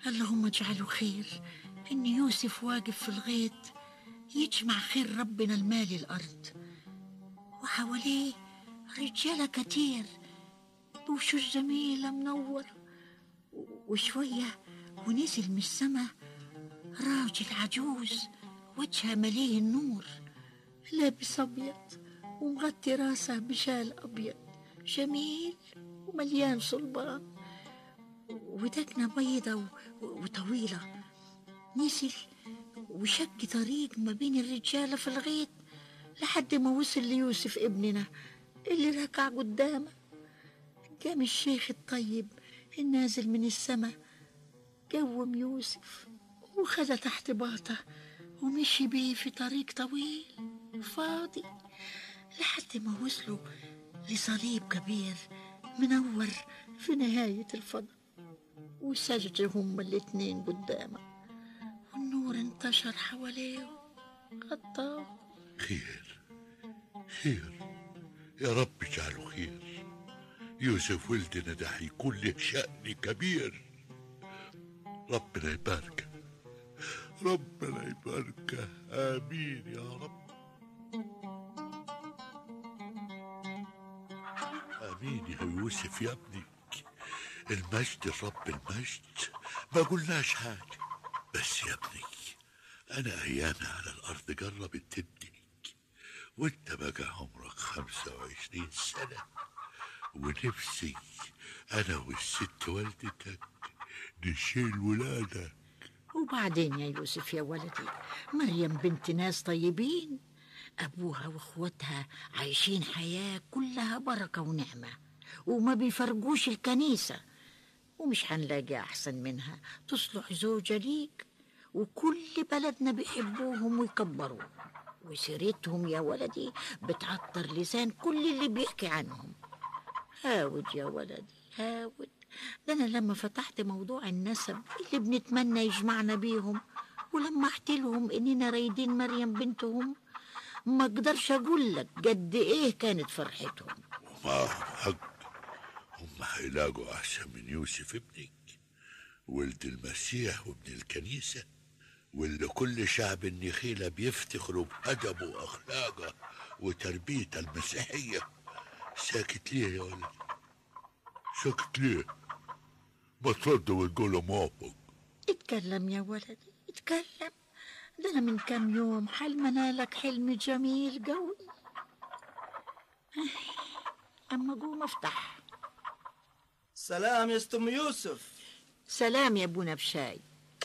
اللهم اجعله خير إن يوسف واقف في الغيط يجمع خير ربنا المالي الأرض وحواليه رجالة كتير بوشوش جميلة منورة وشوية ونزل من السما راجل عجوز وجهه مليه النور لابس أبيض ومغطي راسه بشال أبيض جميل ومليان صلبان ودقنه بيضة و- وطويلة نزل وشق طريق ما بين الرجالة في الغيط لحد ما وصل ليوسف ابننا اللي ركع قدامه قام الشيخ الطيب النازل من السما قوم يوسف وخده تحت باطه ومشي بيه في طريق طويل فاضي لحد ما وصلوا لصليب كبير منور في نهاية الفضاء وسجدوا هما الاتنين قدامه والنور انتشر حواليه غطاه خير خير يا رب اجعله خير يوسف ولدنا ده هيكون له شأن كبير ربنا يباركه ربنا يباركه آمين يا رب آمين يا يوسف يا ابني المجد لرب المجد ما قلناش حاجة بس يا ابني أنا أيامي على الأرض جربت تديك وانت بقى عمرك خمسة وعشرين سنة ونفسي أنا والست والدتك نشيل ولادك وبعدين يا يوسف يا ولدي مريم بنت ناس طيبين أبوها وأخواتها عايشين حياة كلها بركة ونعمة وما بيفرقوش الكنيسة ومش هنلاقي أحسن منها تصلح زوجة ليك وكل بلدنا بيحبوهم ويكبروهم وسيرتهم يا ولدي بتعطر لسان كل اللي بيحكي عنهم هاود يا ولدي هاود ده أنا لما فتحت موضوع النسب اللي بنتمنى يجمعنا بيهم ولما احكي لهم إننا رايدين مريم بنتهم ما اقدرش اقول لك قد ايه كانت فرحتهم وما حق هم هيلاقوا أحسن من يوسف ابنك ولد المسيح وابن الكنيسة واللي كل شعب النخيلة بيفتخروا بأدبه وأخلاقه وتربيته المسيحية ساكت ليه يا ولد ساكت ليه ما ترد وتقول موافق اتكلم يا ولدي اتكلم ده انا من كام يوم حلمنا لك حلم جميل قوي اما قوم افتح سلام يا استم يوسف سلام يا ابونا بشاي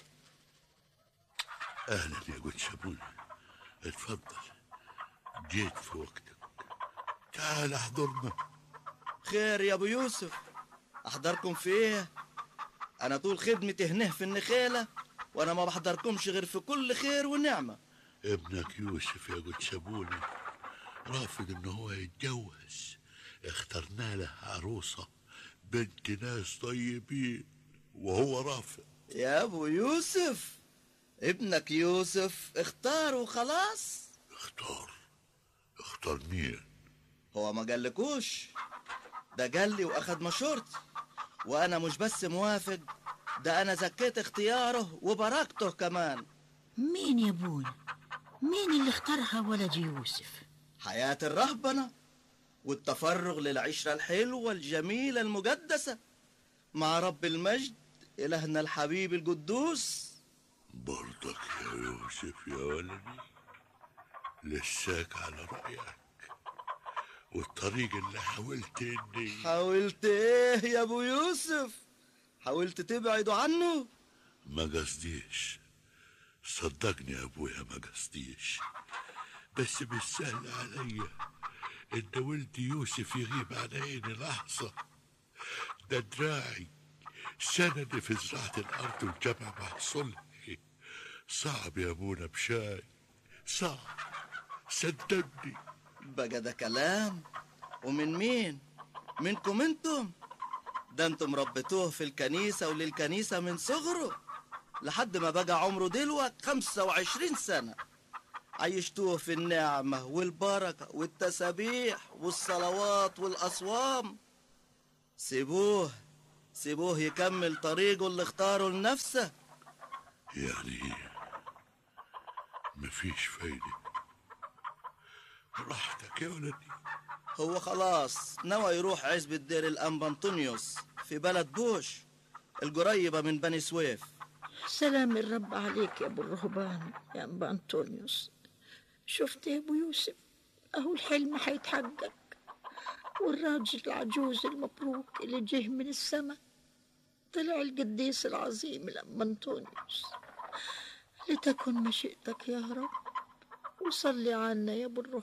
أهلا يا جود شابونا اتفضل جيت في وقتك تعال احضرنا خير يا ابو يوسف احضركم في ايه انا طول خدمتي هنا في النخيله وانا ما بحضركمش غير في كل خير ونعمه ابنك يوسف يا جود شابونا رافض ان هو يتجوز اخترنا له عروسة بنت ناس طيبين وهو رافض يا ابو يوسف ابنك يوسف اختار وخلاص اختار اختار مين هو ما قالكوش ده قال لي واخد مشورتي وانا مش بس موافق ده انا زكيت اختياره وباركته كمان مين يا ابونا مين اللي اختارها ولد يوسف حياة الرهبنة والتفرغ للعشرة الحلوة الجميلة المقدسة مع رب المجد إلهنا الحبيب القدوس برضك يا يوسف يا ولدي لساك على رأيك والطريق اللي حاولت اني حاولت ايه يا ابو يوسف حاولت تبعدوا عنه ما قصديش صدقني يا ابويا ما قصديش بس مش سهل عليا ان ولدي يوسف يغيب عن عيني لحظة ده دراعي سندي في زراعة الأرض والجمع محصولها صعب يا ابونا بشاي صعب صدقني بقى ده كلام ومن مين منكم انتم ده انتم ربيتوه في الكنيسة وللكنيسة من صغره لحد ما بقى عمره دلوقت خمسة وعشرين سنة عيشتوه في النعمة والبركة والتسابيح والصلوات والأصوام سيبوه سيبوه يكمل طريقه اللي اختاره لنفسه يعني مفيش فايدة راحتك يا ولدي هو خلاص نوى يروح عزبة دير الأنبا أنطونيوس في بلد بوش القريبة من بني سويف سلام الرب عليك يا ابو الرهبان يا ابا انطونيوس شفت يا ابو يوسف اهو الحلم هيتحقق والراجل العجوز المبروك اللي جه من السماء طلع القديس العظيم الأنبا انطونيوس لتكن مشيئتك يا رب وصلي عنا يا ابو الروح